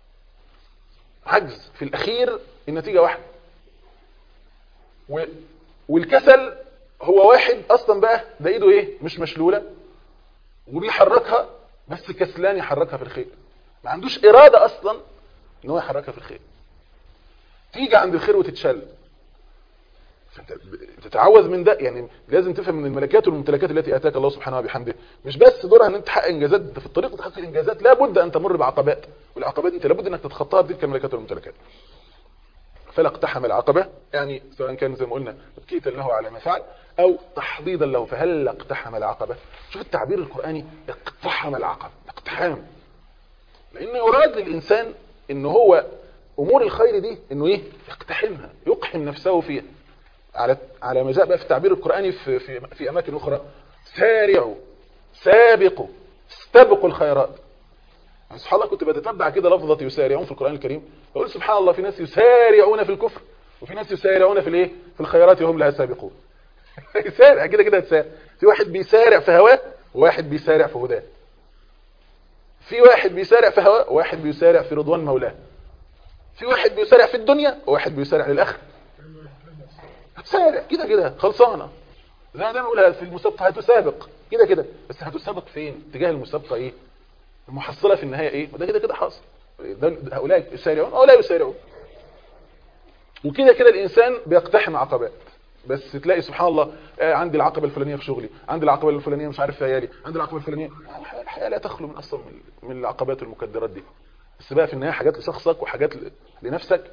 عجز في الاخير النتيجة واحدة و... والكسل هو واحد اصلا بقى ده ايده ايه مش مشلولة وبيحركها بس كسلان يحركها في الخير ما عندوش ارادة اصلا ان هو يحركها في الخير تيجي عند الخير وتتشل فانت تتعوذ من ده يعني لازم تفهم من الملكات والممتلكات التي اتاك الله سبحانه وبحمده مش بس دورها ان انت تحقق انجازات انت في الطريق لتحقيق الانجازات لابد ان تمر بعقبات والعقبات انت لابد انك تتخطاها بتلك الملكات والممتلكات فلا اقتحم العقبة يعني سواء كان زي ما قلنا تبكيتا له على ما فعل او تحضيضا له فهل اقتحم العقبة شوف التعبير القرآني اقتحم العقبة اقتحام لان يراد للانسان ان هو امور الخير دي انه ايه يقتحمها يقحم نفسه فيها على على ما جاء بقى في التعبير القرآني في في في اماكن اخرى سارعوا سابقوا استبقوا الخيرات يعني سبحان الله كنت بتتبع كده لفظة يسارعون في القرآن الكريم بقول سبحان الله في ناس يسارعون في الكفر وفي ناس يسارعون في الايه في الخيرات وهم لها سابقون يسارع كده كده هتسارع في واحد بيسارع في هواه وواحد بيسارع في هداه في واحد بيسارع في هواه وواحد بيسارع في رضوان مولاه في واحد بيسارع في الدنيا وواحد بيسارع للاخره هتسارع كده كده خلصانه زي ما دايما بقولها في المسابقه هتسابق كده كده بس هتسابق فين اتجاه المسابقه ايه المحصله في النهايه ايه وده كده كده حاصل ده هؤلاء يسارعون او لا يسارعون وكده كده الانسان بيقتحم عقبات بس تلاقي سبحان الله آه، عندي العقبه الفلانيه في شغلي عندي العقبه الفلانيه مش عارف في عيالي عندي العقبه الفلانيه الحياه الحياة لا تخلو من اصلا من- من العقبات والمكدرات دي بس بقى في النهايه حاجات لشخصك وحاجات ل- لنفسك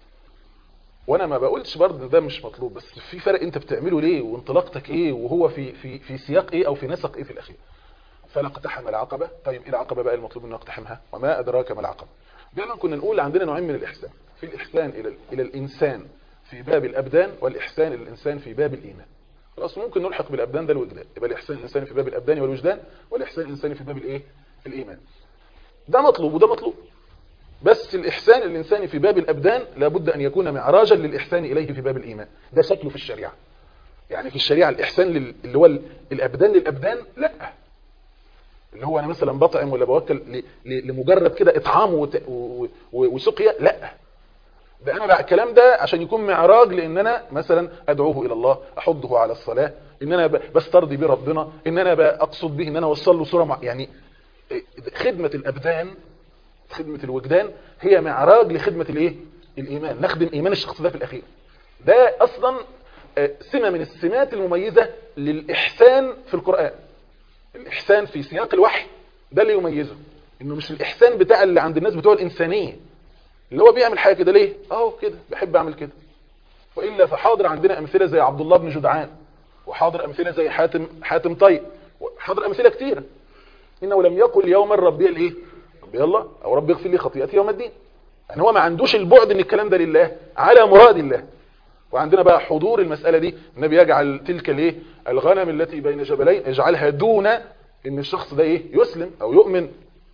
وانا ما بقولش برضه ده مش مطلوب بس في فرق انت بتعمله ليه وانطلاقتك ايه وهو في في في سياق ايه او في نسق ايه في الاخير فلا اقتحم العقبه طيب ايه العقبه بقى المطلوب انه يقتحمها وما ادراك ما العقبه دايما كنا نقول عندنا نوعين من الاحسان في الاحسان الى الى الانسان في باب الابدان والاحسان الى الانسان في باب الايمان خلاص ممكن نلحق بالابدان ده الوجدان يبقى الاحسان الانساني في باب الابدان والوجدان والاحسان الانساني في باب الايه الايمان ده مطلوب وده مطلوب بس الإحسان الإنساني في باب الأبدان لابد أن يكون معراجا للإحسان إليه في باب الإيمان ده شكله في الشريعة يعني في الشريعة الإحسان لل- اللي هو ال- الأبدان للأبدان لا اللي هو أنا مثلا بطعم ولا بوكل ل- ل- لمجرد كده إطعام وت- و- و- وسقيا لا ده أنا بقى الكلام ده عشان يكون معراج لأن أنا مثلا أدعوه إلى الله أحضه على الصلاة إن أنا ب- بسترضي به ربنا إن أنا بقى أقصد به إن أنا أوصل له صورة مع يعني خدمة الأبدان خدمة الوجدان هي معراج لخدمة الايه الايمان نخدم ايمان الشخص ده في الاخير ده اصلا آه، سمة من السمات المميزة للاحسان في القرآن الاحسان في سياق الوحي ده اللي يميزه انه مش الاحسان بتاع اللي عند الناس بتوع الانسانية اللي هو بيعمل حاجة كده ليه اهو كده بحب اعمل كده والا فحاضر عندنا امثلة زي عبد الله بن جدعان وحاضر امثلة زي حاتم حاتم طيب وحاضر امثلة كتيرة انه لم يقل يوما ربي الايه ربي الله او ربي اغفر لي خطيئتي يوم الدين يعني هو ما عندوش البعد ان الكلام ده لله على مراد الله وعندنا بقى حضور المسألة دي النبي يجعل تلك الايه الغنم التي بين جبلين يجعلها دون ان الشخص ده ايه يسلم او يؤمن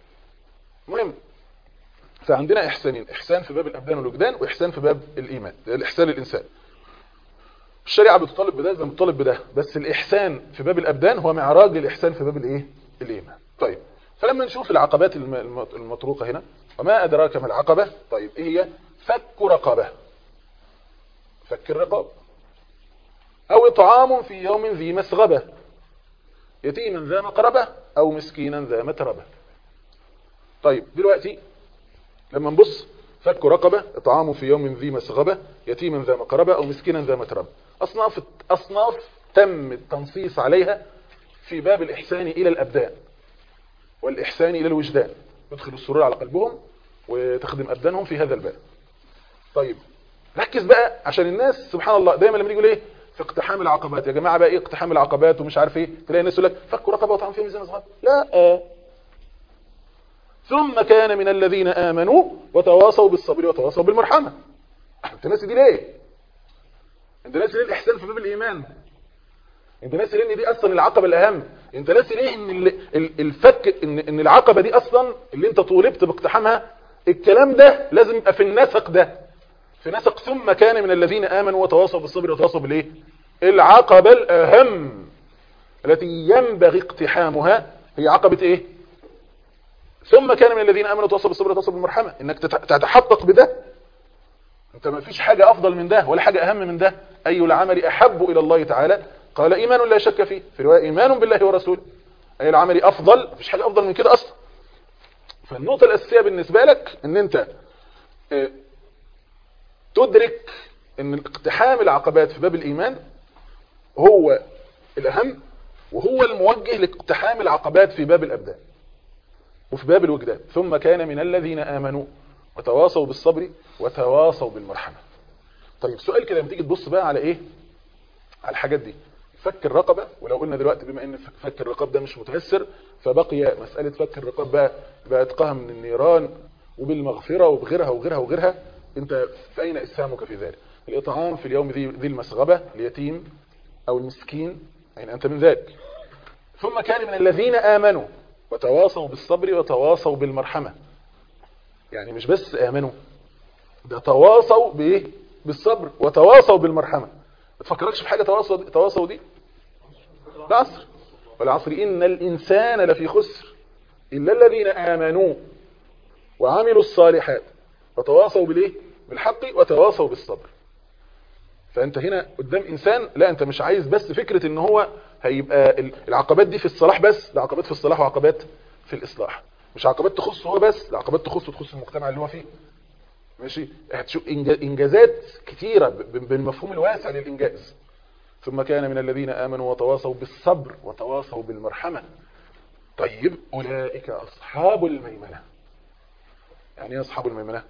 مهم فعندنا احسانين احسان في باب الابدان والوجدان واحسان في باب الايمان ده الاحسان الانسان الشريعة بتطالب بده زي ما بتطالب بده بس الإحسان في باب الأبدان هو معراج للإحسان في باب الإيه؟ الإيمان طيب فلما نشوف العقبات الم- الم- المطروقة هنا وما أدراك ما العقبة طيب إيه هي فك رقبة فك الرقاب أو إطعام في يوم ذي مسغبة يتيما ذا مقربة أو مسكينا ذا متربة طيب دلوقتي لما نبص فك رقبة إطعام في يوم ذي مسغبة يتيما ذا مقربة أو مسكينا ذا متربة أصناف أصناف تم التنصيص عليها في باب الإحسان إلى الأبدان والإحسان إلى الوجدان يدخل السرور على قلبهم وتخدم أبدانهم في هذا الباب طيب ركز بقى عشان الناس سبحان الله دايما لما يقول ايه في اقتحام العقبات يا جماعه بقى ايه اقتحام العقبات ومش عارف ايه تلاقي الناس يقول لك فكوا رقبه وطعام فيهم ميزان صغير لا آه. ثم كان من الذين امنوا وتواصوا بالصبر وتواصوا بالمرحمه انت ناسي دي ليه انت ناسي ليه الاحسان في باب الايمان انت ناسي ليه ان دي اصلا العقبه الاهم انت ناسي ليه ان ال- ال- الفك ان ان العقبه دي اصلا اللي انت طولبت باقتحامها الكلام ده لازم يبقى في النسق ده في نسق ثم كان من الذين امنوا وتواصوا بالصبر وتواصوا بالايه العقبه الاهم التي ينبغي اقتحامها هي عقبه ايه ثم كان من الذين امنوا وتواصوا بالصبر وتواصوا بالمرحمه انك تت- تتحقق بده انت ما فيش حاجه افضل من ده ولا حاجه اهم من ده اي العمل احب الى الله تعالى قال ايمان لا شك فيه في روايه ايمان بالله ورسوله اي العمل افضل ما فيش حاجه افضل من كده اصلا فالنقطه الاساسيه بالنسبه لك ان انت اه، تدرك ان اقتحام العقبات في باب الايمان هو الاهم وهو الموجه لاقتحام العقبات في باب الابدان وفي باب الوجدان ثم كان من الذين آمنوا وتواصوا بالصبر وتواصوا بالمرحمة طيب سؤال كده لما تيجي تبص بقى على ايه على الحاجات دي فك الرقبة ولو قلنا دلوقتي بما ان فك- فك الرقاب ده مش متيسر فبقي مسألة فك الرقاب بقى بأتقاها من النيران وبالمغفرة وبغيرها وغيرها وغيرها انت في اين اسهامك في ذلك الاطعام في اليوم ذي ذي المسغبة اليتيم او المسكين اين انت من ذلك ثم كان من الذين آمنوا وتواصوا بالصبر وتواصوا بالمرحمة يعني مش بس آمنوا ده تواصوا بإيه بالصبر وتواصوا بالمرحمة ما تفكركش في حاجة تواصوا دي, تواصوا دي العصر والعصر إن الإنسان لفي خسر إلا الذين آمنوا وعملوا الصالحات وتواصوا بالإيه بالحق وتواصوا بالصبر فأنت هنا قدام إنسان لا أنت مش عايز بس فكرة إن هو هيبقى ال- العقبات دي في الصلاح بس ده عقبات في الصلاح وعقبات في الإصلاح مش عقبات تخصه هو بس ده عقبات تخصه تخص المجتمع اللي هو فيه ماشي هتشوف إنجا- إنجازات كتيرة ب- ب- بالمفهوم الواسع للإنجاز ثم كان من الذين آمنوا وتواصوا بالصبر وتواصوا بالمرحمة طيب أولئك أصحاب الميمنة يعني ايه أصحاب الميمنة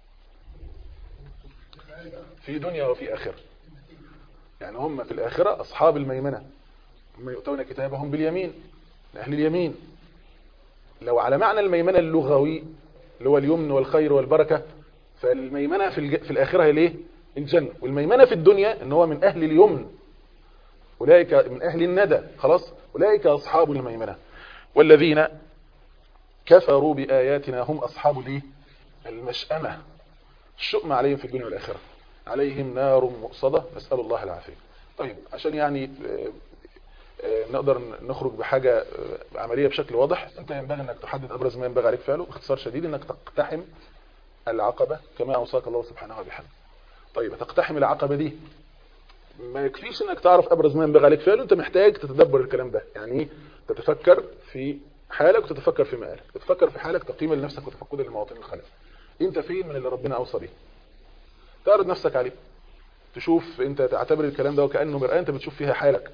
في دنيا وفي آخرة يعني هم في الآخرة أصحاب الميمنة هم يؤتون كتابهم باليمين أهل اليمين لو على معنى الميمنة اللغوي اللي هو اليمن والخير والبركة فالميمنة في, الج... في الآخرة هي ليه الجنة والميمنة في الدنيا ان هو من أهل اليمن أولئك من أهل الندى خلاص أولئك أصحاب الميمنة والذين كفروا بآياتنا هم أصحاب الايه المشأمة الشؤم عليهم في الدنيا والآخرة عليهم نار مؤصدة نسأل الله العافية طيب عشان يعني آه، آه، نقدر نخرج بحاجة آه، عملية بشكل واضح انت ينبغي انك تحدد ابرز ما ينبغي عليك فعله باختصار شديد انك تقتحم العقبة كما اوصاك الله سبحانه وبحمده طيب تقتحم العقبة دي ما يكفيش انك تعرف ابرز ما ينبغي عليك فعله انت محتاج تتدبر الكلام ده يعني ايه تتفكر في حالك وتتفكر في مآلك تتفكر في حالك تقييما لنفسك وتفقدا لمواطن الخلل انت فين من اللي ربنا اوصى بيه تعرض نفسك عليه تشوف انت تعتبر الكلام ده وكأنه مرآة انت بتشوف فيها حالك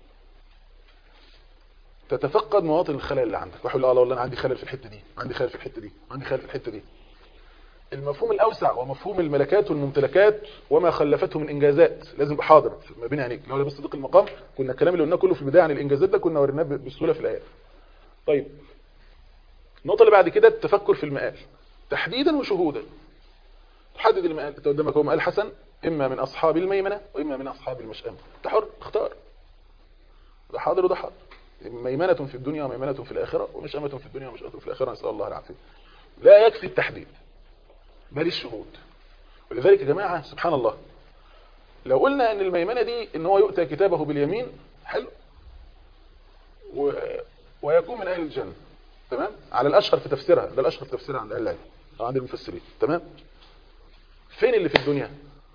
تتفقد مواطن الخلل اللي عندك وحول الله والله انا عندي خلل في الحته دي عندي خلل في الحته دي عندي خلل في الحته دي المفهوم الاوسع ومفهوم الملكات والممتلكات وما خلفته من انجازات لازم يبقى حاضر ما بين عينيك لو بس صديق المقام كنا الكلام اللي قلناه كله في البدايه عن الانجازات ده كنا وريناه بسهوله في الايات طيب النقطه اللي بعد كده التفكر في المآل تحديدا وشهودا تحدد المآل انت قدامك هو مآل حسن اما من اصحاب الميمنه واما من اصحاب المشأمه انت حر اختار ده حاضر وده حاضر ميمنة في الدنيا وميمنة في الآخرة ومشأمة في الدنيا ومشأمة في الآخرة نسأل الله العافية لا يكفي التحديد بل الشهود ولذلك يا جماعة سبحان الله لو قلنا ان الميمنة دي ان هو يؤتى كتابه باليمين حلو و... ويكون من اهل الجنة تمام على الاشهر في تفسيرها ده الاشهر في تفسيرها عند اهل العلم أو عند المفسرين تمام فين اللي في الدنيا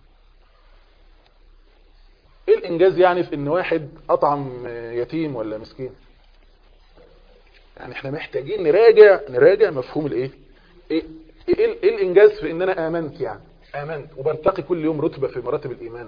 ايه الانجاز يعني في ان واحد اطعم يتيم ولا مسكين يعني احنا محتاجين نراجع نراجع مفهوم الايه ايه ايه, إيه الانجاز في ان انا امنت يعني امنت وبرتقي كل يوم رتبة في مراتب الايمان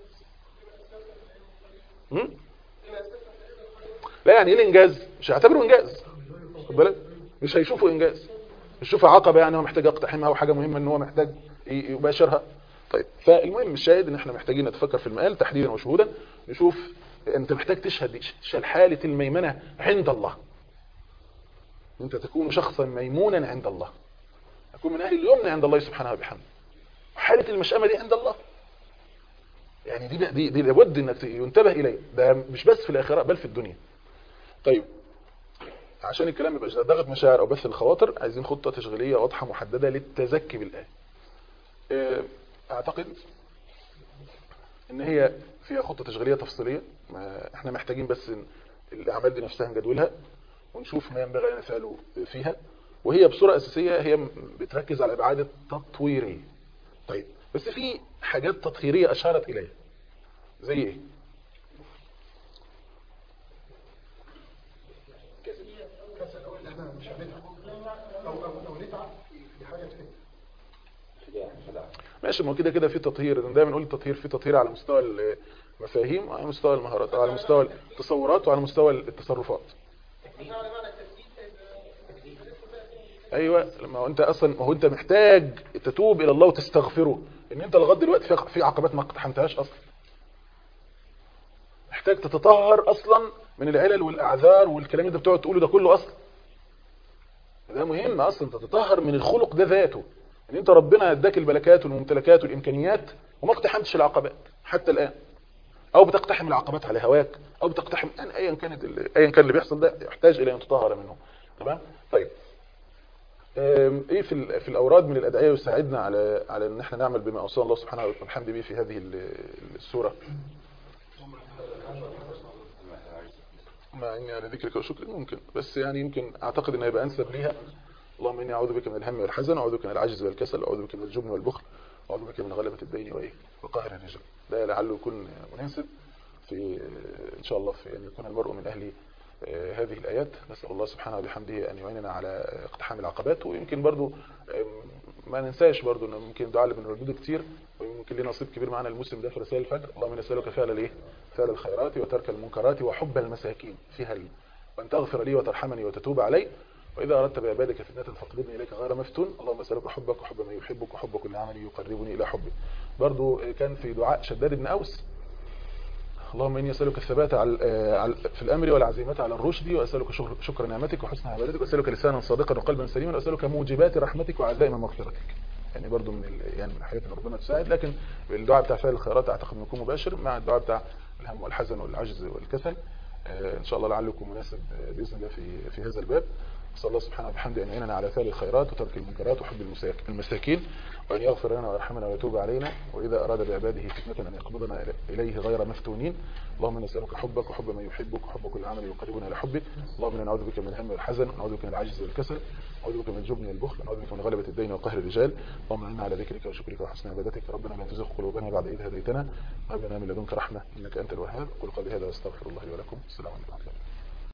هم؟ لا يعني ايه الانجاز مش هيعتبره انجاز خد بالك مش هيشوفوا انجاز مش شوفوا عقبة يعني هو محتاج يقتحمها وحاجة مهمة ان هو محتاج يباشرها طيب فالمهم الشاهد ان احنا محتاجين نتفكر في المقال تحديدا وشهودا نشوف انت محتاج تشهد تشهد حالة الميمنة عند الله انت تكون شخصا ميمونا عند الله تكون من اهل اليمن عند الله سبحانه وبحمده حالة المشأمة دي عند الله يعني دي دي, دي لابد انك ينتبه اليه ده مش بس في الاخره بل في الدنيا طيب عشان الكلام يبقى ضغط مشاعر او بث الخواطر عايزين خطه تشغيليه واضحه محدده للتزكي بالايه اعتقد ان هي فيها خطة تشغيلية تفصيلية ما احنا محتاجين بس الاعمال دي نفسها نجدولها ونشوف ما ينبغي ان نفعله فيها وهي بصورة اساسية هي بتركز على الابعاد التطويرية طيب بس في حاجات تطهيرية اشارت اليها زي ايه ماشي ما كده كده في تطهير دايما نقول التطهير في تطهير على مستوى المفاهيم وعلى مستوى المهارات وعلى مستوى التصورات وعلى مستوى التصرفات ايوه لما هو انت اصلا ما هو انت محتاج تتوب الى الله وتستغفره ان انت لغايه دلوقتي في عقبات ما اقتحمتهاش اصلا محتاج تتطهر اصلا من العلل والاعذار والكلام اللي انت بتقعد تقوله ده كله اصلا ده مهم اصلا تتطهر من الخلق ده ذاته ان انت ربنا اداك الملكات والممتلكات والامكانيات وما اقتحمتش العقبات حتى الان او بتقتحم العقبات على هواك او بتقتحم يعني ايا كانت ايا كان اللي بيحصل ده يحتاج الى ان تطهر منه تمام طيب ايه في في الاوراد من الادعيه يساعدنا على على ان احنا نعمل بما اوصانا الله سبحانه وبحمده به في هذه السوره مع اني على ذكرك وشكرك ممكن بس يعني يمكن اعتقد ان هيبقى انسب ليها اللهم اني اعوذ بك من الهم والحزن اعوذ بك من العجز والكسل اعوذ بك من الجبن والبخل اعوذ بك من غلبة الدين وايه وقهر الرجال ده لعله يكون مناسب في ان شاء الله في ان يكون المرء من اهل آه، هذه الآيات نسأل الله سبحانه وبحمده أن يعيننا على اقتحام العقبات ويمكن برضو آم، ما ننساش برضو أن ممكن دعاء اللي بنردده كتير ويمكن ليه نصيب كبير معنا المسلم ده في رسائل الفجر اللهم نسألك فعل الايه فعل الخيرات وترك المنكرات وحب المساكين فيها ال- وأن تغفر لي وترحمني وتتوب علي وإذا أردت بعبادك فتنة فاقبضني إليك غير مفتون اللهم أسألك حبك وحب من يحبك وحب كل عمل يقربني إلى حبك برضو كان في دعاء شداد بن أوس اللهم إني أسألك الثبات على آه، على- في الأمر والعزيمة على الرشد وأسألك شكر, شكر نعمتك وحسن عبادتك وأسألك لسانا صادقا وقلبا سليما وأسألك موجبات رحمتك وعزائم مغفرتك يعني برضو من ال- يعني من الحاجات اللي ربنا تساعد لكن الدعاء بتاع فعل الخيرات أعتقد انه يكون مباشر مع الدعاء بتاع الهم والحزن والعجز والكسل آه، إن شاء الله لعله يكون مناسب آه، بإذن الله في في هذا الباب نسأل الله سبحانه وبحمده أن يعيننا على فعل الخيرات وترك المنكرات وحب المساك- المساكين وأن يغفر لنا ويرحمنا ويتوب علينا وإذا أراد بعباده فتنة أن يقبضنا إليه غير مفتونين اللهم نسألك حبك وحب من يحبك وحب كل عمل يقربنا إلى حبك اللهم إنا نعوذ بك من الهم والحزن ونعوذ بك من العجز والكسل نعوذ بك من الجبن والبخل نعوذ بك من غلبة الدين وقهر الرجال اللهم إنا على ذكرك وشكرك وحسن عبادتك ربنا لا تزغ قلوبنا بعد إذ هديتنا وهب لنا من لدنك رحمة إنك أنت الوهاب قل قولي هذا واستغفر الله لي ولكم السلام عليكم ورحمة الله